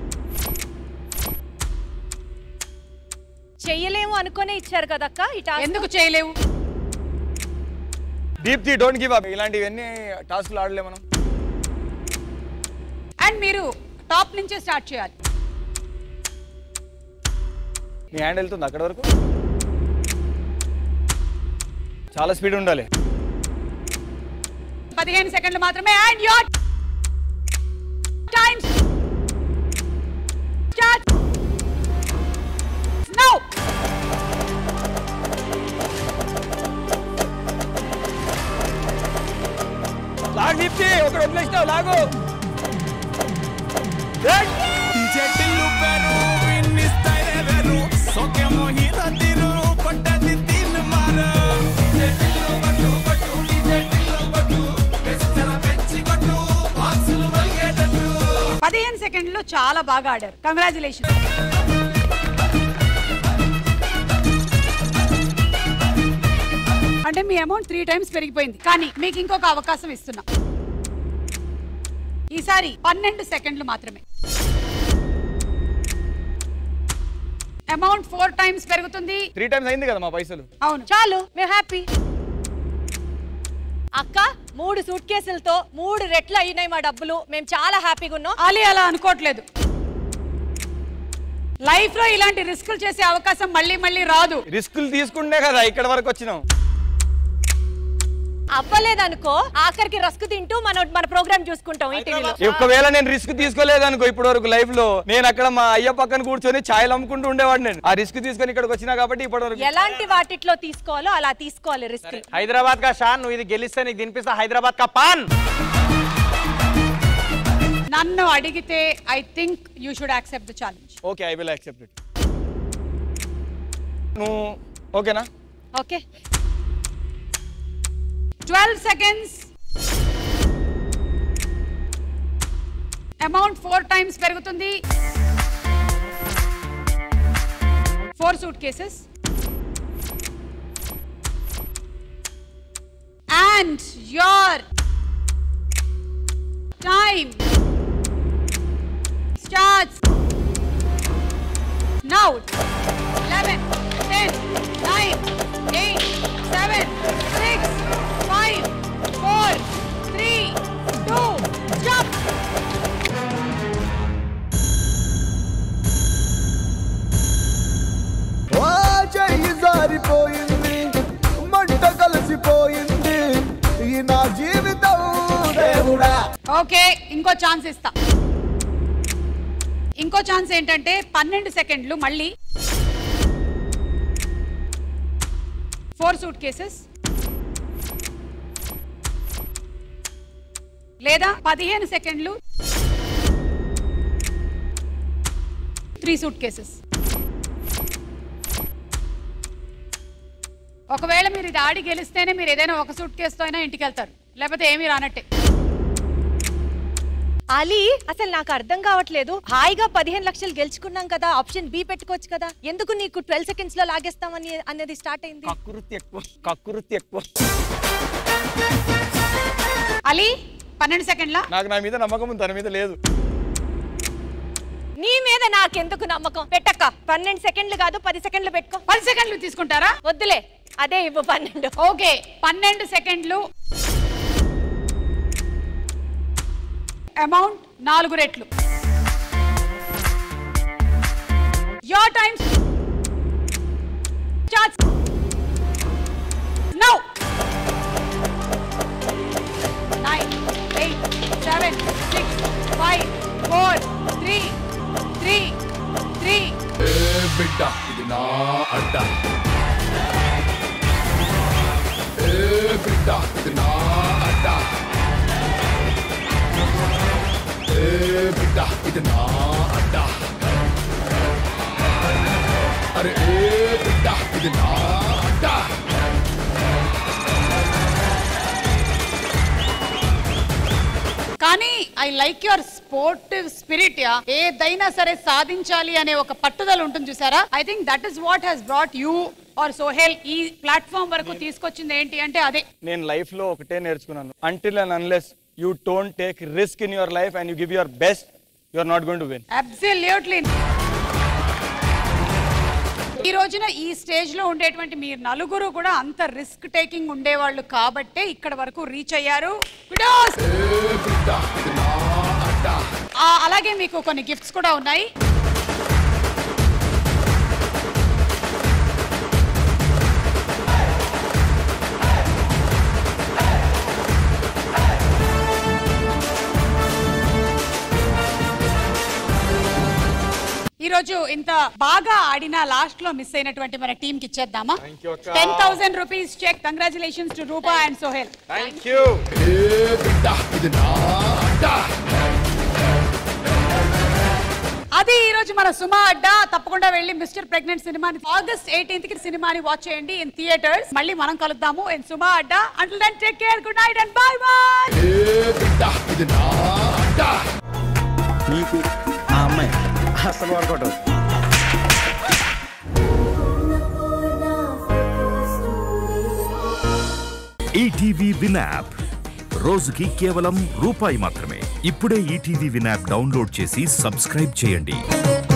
E: చెయ్యలేము అనుకునే ఇచ్చారు కదక్క ఈ టాస్క్
B: ఎందుకు చేయలేవు
G: దీప్తి డోంట్ గివ్ అప్ ఇలాంటివన్నీ టాస్క్లు ఆడలే మనం
B: అండ్ మీరు టాప్ నుంచే స్టార్ట్ చేయాలి
G: నీ హ్యాండ్ వెళ్తుంది అక్కడ వరకు చాలా స్పీడ్ ఉండాలి
B: పదిహేను సెకండ్లు మాత్రమే and your time start now
G: లాగు దీప్తి ఒకటి వదిలేసినావు లాగు
F: చెట్టిల్లు పెరు విన్ని స్టైలే వేరు సోకే మోహిత తిరు కొట్టది తిన్ మారు చెట్టిల్లు పట్టు పట్టు చెట్టిల్లు పట్టు వెచ్చన పెంచి కొట్టు బాక్సులు మలిగేటట్టు
B: పదిహేను సెకండ్లు చాలా బాగా ఆడారు కంగ్రాచులేషన్ అంటే మీ అమౌంట్ త్రీ టైమ్స్ పెరిగిపోయింది కానీ మీకు ఇంకొక అవకాశం ఇస్తున్నా ఈసారి పన్నెండు సెకండ్లు మాత్రమే అమౌంట్ ఫోర్ టైమ్స్ పెరుగుతుంది
G: త్రీ టైమ్స్ అయింది కదా మా పైసలు
B: అవును
E: చాలు మేము హ్యాపీ అక్క మూడు సూట్ కేసులతో మూడు రెట్లు అయినాయి మా డబ్బులు మేము చాలా హ్యాపీగా ఉన్నాం
B: అలీ అలా అనుకోవట్లేదు లైఫ్ లో ఇలాంటి రిస్కులు చేసే అవకాశం మళ్ళీ మళ్ళీ రాదు
G: రిస్కులు తీసుకుంటే కదా ఇక్కడ వరకు వచ్చినాం
E: అవ్వలేదనుకో ఆఖరికి రస్కు తింటూ మన మన ప్రోగ్రామ్ చూసుకుంటాం ఈ టీవీలో
G: ఒకవేళ నేను రిస్క్ తీసుకోలేదు అనుకో ఇప్పటి వరకు లైఫ్ లో నేను అక్కడ మా అయ్య పక్కన కూర్చొని ఛాయలు అమ్ముకుంటూ ఉండేవాడు నేను ఆ రిస్క్ తీసుకొని ఇక్కడికి వచ్చినా కాబట్టి ఇప్పటి వరకు
E: ఎలాంటి వాటిట్లో తీసుకోవాలో అలా తీసుకోవాలి రిస్క్
A: హైదరాబాద్ కా షాన్ నువ్వు ఇది గెలిస్తే నీకు తినిపిస్తా హైదరాబాద్ కా పాన్
B: నన్ను అడిగితే I think you should accept the challenge
G: okay I will accept it నువ్వు ఓకేనా
E: okay
B: twelve seconds amount four times పెరుగుతుంది four suitcases and your time starts now eleven ten nine eight seven six five four three two jump
J: ఓ చెయ్యి జారిపోయింది మంట కలిసిపోయింది ఈ నా జీవితం దేవుడా
B: ఓకే ఇంకో ఛాన్స్ ఇస్తా ఇంకో ఛాన్స్ ఏంటంటే పన్నెండు సెకండ్లు మళ్ళీ ఫోర్ సూట్ కేసెస్ లేదా పదిహేను సెకండ్లు త్రీ సూట్ కేసెస్ ఒకవేళ మీరు ఇది ఆడి గెలిస్తేనే మీరు ఏదైనా ఒక సూట్ కేసుతో అయినా ఇంటికి వెళ్తారు లేకపోతే ఏమీ రానట్టే
E: అలీ అసలు నాకు అర్థం కావట్లేదు హాయిగా పదిహేను లక్షలు గెలుచుకున్నాం కదా ఆప్షన్ బి పెట్టుకోవచ్చు కదా ఎందుకు నీకు ట్వెల్వ్ సెకండ్స్ లో లాగేస్తామని అనేది స్టార్ట్ అయింది
G: కక్కురుతి ఎక్కువ కక్కురుతి ఎక్కువ
B: అలీ పన్నెండు సెకండ్ల
G: నాకు నా మీద నమ్మకం ఉంది తన మీద లేదు
E: నీ మీద నాకెందుకు నమ్మకం పెట్టక్క పన్నెండు సెకండ్లు కాదు పది సెకండ్లు పెట్టుకో
B: పది సెకండ్లు తీసుకుంటారా
E: వద్దులే అదే ఇవ్వు పన్నెండు
B: ఓకే పన్నెండు సెకండ్లు అమౌంట్ నాలుగు రెట్లు your time charge now nine eight seven six five four three three three
J: బిడ్డ ఇది నా అడ్డ ఏ బిడ్డ ఇది నా అడ్డ ఏ బిడ్డ ఇది నా అడ్డ అరే ఏ బిడ్డ ఇది నా అడ్డ
B: కానీ I like your sportive spirit yeah ఏదైనా సరే సాధించాలి అనే ఒక పట్టుదల ఉంటుంది చూసారా I think that is what he's brought you are Sohel ఈ ప్లాట్ఫామ్ వరకు తీసుకొచ్చింది ఏంటి అంటే అదే
G: నేను లైఫ్ లో ఒకటే నేర్చుకున్నాను until and unless you don't take risk in your life and you give your best you are not going to win
B: absolutely ఈ రోజున ఈ స్టేజ్ లో ఉండేటువంటి మీరు నలుగురు కూడా అంత రిస్క్ టేకింగ్ ఉండేవాళ్ళు కాబట్టే ఇక్కడ వరకు రీచ్ అయ్యారు Kudos! ఆ, అలాగే మీకు కొన్ని గిఫ్ట్స్ కూడా ఉన్నాయి ఈ రోజు ఇంత బాగా ఆడిన లాస్ట్ లో మిస్ అయినటువంటి మన టీం కి ఇచ్చేద్దామా
A: you, అక్క.
B: Ten thousand rupees check congratulations to Rupa and Sohel
A: thank you
J: ఏ బిడ్డ ఇది నా అడ్డ
B: అది ఈ రోజు మన సుమా అడ్డా తప్పకుండా వెళ్ళి మిస్టర్ ప్రెగ్నెంట్ సినిమాని ఆగస్ట్ ఎయిటీన్త్ కి సినిమాని వాచ్ చేయండి ఇన్ థియేటర్స్ మళ్ళీ మనం కలుద్దాము ఇన్ సుమా అడ్డా until then take care good night and bye bye
J: ఏ బిడ్డ ఇది నా అడ్డ
K: నీకు ఆ అమ్మాయి అసలు వర్కౌట్
L: ఈటీవీ విన్ యాప్ రోజుకి కేవలం రూపాయి మాత్రమే ఇప్పుడే ఈటీవీ విన్ యాప్ డౌన్లోడ్ చేసి సబ్స్క్రైబ్ చేయండి